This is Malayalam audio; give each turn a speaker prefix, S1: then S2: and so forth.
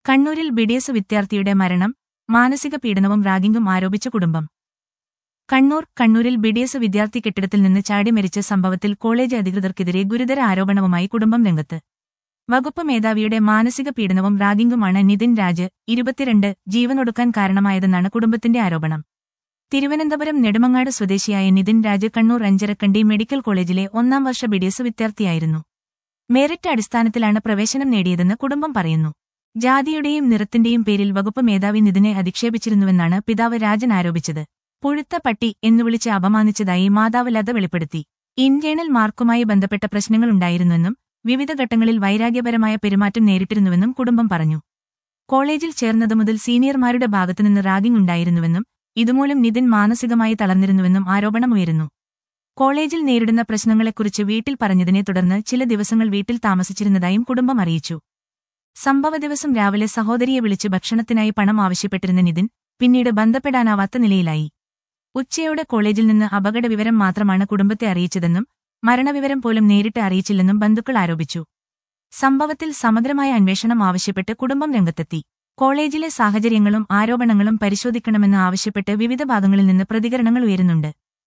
S1: കണ്ണൂരിൽ ബിഡിഎസ് വിദ്യാർത്ഥിയുടെ മരണം മാനസിക പീഡനവും റാഗിംഗും ആരോപിച്ച കുടുംബം കണ്ണൂർ കണ്ണൂരിൽ ബിഡിഎസ് വിദ്യാർത്ഥി കെട്ടിടത്തിൽ നിന്ന് ചാടി മരിച്ച സംഭവത്തിൽ കോളേജ് അധികൃതർക്കെതിരെ ഗുരുതര ആരോപണവുമായി കുടുംബം രംഗത്ത് വകുപ്പ് മേധാവിയുടെ മാനസിക പീഡനവും റാഗിംഗുമാണ് നിതിൻ രാജ് ഇരുപത്തിരണ്ട് ജീവനൊടുക്കാൻ കാരണമായതെന്നാണ് കുടുംബത്തിന്റെ ആരോപണം തിരുവനന്തപുരം നെടുമങ്ങാട് സ്വദേശിയായ നിതിൻ രാജ് കണ്ണൂർ അഞ്ചരക്കണ്ടി മെഡിക്കൽ കോളേജിലെ ഒന്നാം വർഷ ബിഡിഎസ് വിദ്യാർത്ഥിയായിരുന്നു മെറിറ്റ് അടിസ്ഥാനത്തിലാണ് പ്രവേശനം നേടിയതെന്ന് കുടുംബം പറയുന്നു ജാതിയുടെയും നിറത്തിന്റെയും പേരിൽ വകുപ്പ് മേധാവി നിതിനെ അധിക്ഷേപിച്ചിരുന്നുവെന്നാണ് പിതാവ് രാജൻ ആരോപിച്ചത് പുഴുത്ത പട്ടി എന്നു വിളിച്ച് അപമാനിച്ചതായി മാതാവ് ലത വെളിപ്പെടുത്തി ഇന്റേണൽ മാർക്കുമായി ബന്ധപ്പെട്ട പ്രശ്നങ്ങളുണ്ടായിരുന്നുവെന്നും വിവിധ ഘട്ടങ്ങളിൽ വൈരാഗ്യപരമായ പെരുമാറ്റം നേരിട്ടിരുന്നുവെന്നും കുടുംബം പറഞ്ഞു കോളേജിൽ ചേർന്നതു മുതൽ സീനിയർമാരുടെ ഭാഗത്തുനിന്ന് റാഗിംഗ് ഉണ്ടായിരുന്നുവെന്നും ഇതുമൂലം നിതിൻ മാനസികമായി തളർന്നിരുന്നുവെന്നും ആരോപണമുയരുന്നു കോളേജിൽ നേരിടുന്ന പ്രശ്നങ്ങളെക്കുറിച്ച് വീട്ടിൽ പറഞ്ഞതിനെ തുടർന്ന് ചില ദിവസങ്ങൾ വീട്ടിൽ താമസിച്ചിരുന്നതായും കുടുംബം അറിയിച്ചു സംഭവ ദിവസം രാവിലെ സഹോദരിയെ വിളിച്ച് ഭക്ഷണത്തിനായി പണം ആവശ്യപ്പെട്ടിരുന്ന നിതിൻ പിന്നീട് ബന്ധപ്പെടാനാവാത്ത നിലയിലായി ഉച്ചയോടെ കോളേജിൽ നിന്ന് അപകട വിവരം മാത്രമാണ് കുടുംബത്തെ അറിയിച്ചതെന്നും മരണവിവരം പോലും നേരിട്ട് അറിയിച്ചില്ലെന്നും ബന്ധുക്കൾ ആരോപിച്ചു സംഭവത്തിൽ സമഗ്രമായ അന്വേഷണം ആവശ്യപ്പെട്ട് കുടുംബം രംഗത്തെത്തി കോളേജിലെ സാഹചര്യങ്ങളും ആരോപണങ്ങളും പരിശോധിക്കണമെന്ന് ആവശ്യപ്പെട്ട് വിവിധ ഭാഗങ്ങളിൽ നിന്ന് പ്രതികരണങ്ങൾ ഉയരുന്നുണ്ട്